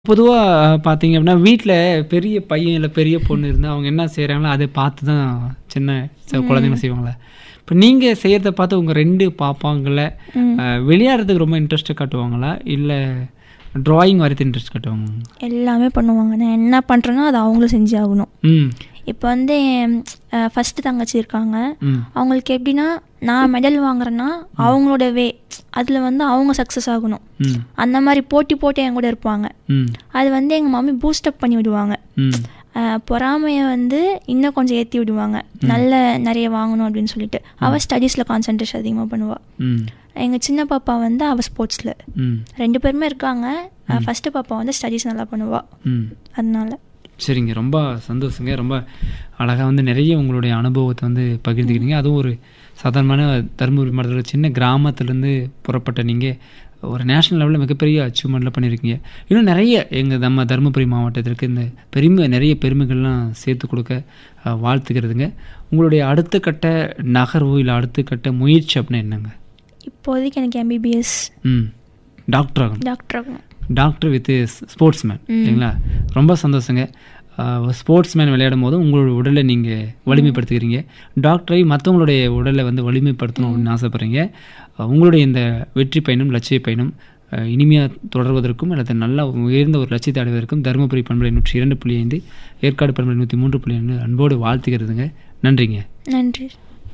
பொதுவா பார்த்தீங்க அப்படின்னா, வீட்ல பெரிய பையன் இல்ல பெரிய பொண்ணு இருந்தா, அவங்க என்ன செய்றாங்களோ, அத பார்த்து தான் சின்ன ச குழந்தைங்க ம். செய்வாங்கல்ல. இப்ப நீங்க செய்யறத பார்த்து உங்க 2 பாப்பாங்கள ம். அ விளையாடுறதுக்கு ரொம்ப இன்ட்ரெஸ்ட் காட்டுவாங்களா? இல்ல ட்ராயிங் வரையறது இன்ட்ரெஸ்ட் காட்டுவாங்களா? எல்லாமே பண்ணுவாங்க. நான் என்ன பண்ணுறேனோ அதை அவங்களும் செஞ்சே ஆகணும். ம். இப்போ வந்து என் அ ஃபர்ஸ்ட்டு தங்கச்சி இருக்காங்க. ம். அவங்களுக்கு எப்படின்னா, நான் மெடல் வாங்குறேன்னா, அவங்களோட வே அதில் வந்து அவங்க சக்ஸஸ் ஆகணும். ம். அந்த மாதிரி போட்டி போட்டு என் கூட இருப்பாங்க. ம். அது வந்து எங்கள் மம்மி பூஸ்டப் பண்ணி விடுவாங்க. ம். அ பொறாமைய வந்து இன்னும் கொஞ்சம் ஏற்றி விடுவாங்க. நல்ல நிறைய வாங்கணும் அப்படின்னு சொல்லிட்டு. அவள் ஸ்டடீஸில் கான்சன்ட்ரேஷன் அதிகமாக பண்ணுவா. ம். எங்கள் சின்ன பாப்பா வந்து அவள் ஸ்போர்ட்ஸில். ம். 2 பேருமே இருக்காங்க. அ ஃபர்ஸ்ட்டு பாப்பா வந்து ஸ்டடீஸ் நல்லா பண்ணுவா. ம். அதனால. சரிங்க. ரொம்ப சந்தோஷங்க. ரொம்ப அழகா வந்து நிறைய உங்களுடைய அனுபவத்த வந்து பகிர்ந்துக்கிறீங்க. அதுவும் ஒரு சாதாரணமான தருமபுரி மாவட்டத்தில சின்ன கிராமத்திலேருந்து புறப்பட்ட நீங்க, ஒரு நேஷனல் லெவல்ல மிகப்பெரிய அச்சீவ்மெண்ட்லாம் பண்ணியிருக்கீங்க. இன்னும் நிறைய எங்க நம்ம தருமபுரி மாவட்டத்திற்கு இந்த பெருமை நிறைய பெருமைகள்லாம் சேர்த்து கொடுக்க அ வாழ்த்துக்கிறதுங்க. உங்களுடைய அடுத்த கட்ட நகர்வு, இல்ல அடுத்த கட்ட முயற்சி அப்படின்னா என்னங்க? இப்போதைக்கு எனக்கு எம்பிபிஎஸ் ம். டாக்டர் ஆகணும். டாக்டர் ஆகணும். டாக்டர் வித் ஸ்போர்ட்ஸ் மேன் ம். இல்லைங்களா? ரொம்ப சந்தோஷங்க. அ ஸ்போர்ட்ஸ் மேன் விளையாடும்போது உங்களோட உடலை நீங்க வலிமைப்படுத்திக்கிறீங்க. டாக்டரை மத்தவங்களுடைய உடலை வந்து வலிமைப்படுத்தணும் அப்படின்னு ஆசைப்படுறீங்க. அ உங்களுடைய இந்த வெற்றி பயணம், லட்சிய பயணம் அ இனிமையா தொடர்வதற்கும் அல்லது நல்லா உயர்ந்த ஒரு லட்சியத்தை அடைவதற்கும் தருமபுரி பண்பலை 102.5, ஏற்காடு பண்பலை 103.2 அன்போடு வாழ்த்துகிறதுங்க. நன்றிங்க. நன்றி.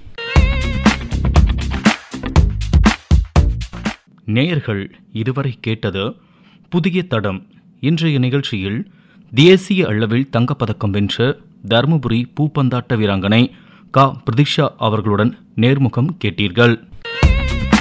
நேயர்கள் இதுவரை கேட்டது புதிய தடம் இன்றைய நிகழ்ச்சியில் தேசிய அளவில் தங்கப்பதக்கம் வென்ற தருமபுரி பூப்பந்தாட்ட வீராங்கனை கா பிரதிஷா அவர்களுடன் நேர்முகம் கேட்டீர்கள்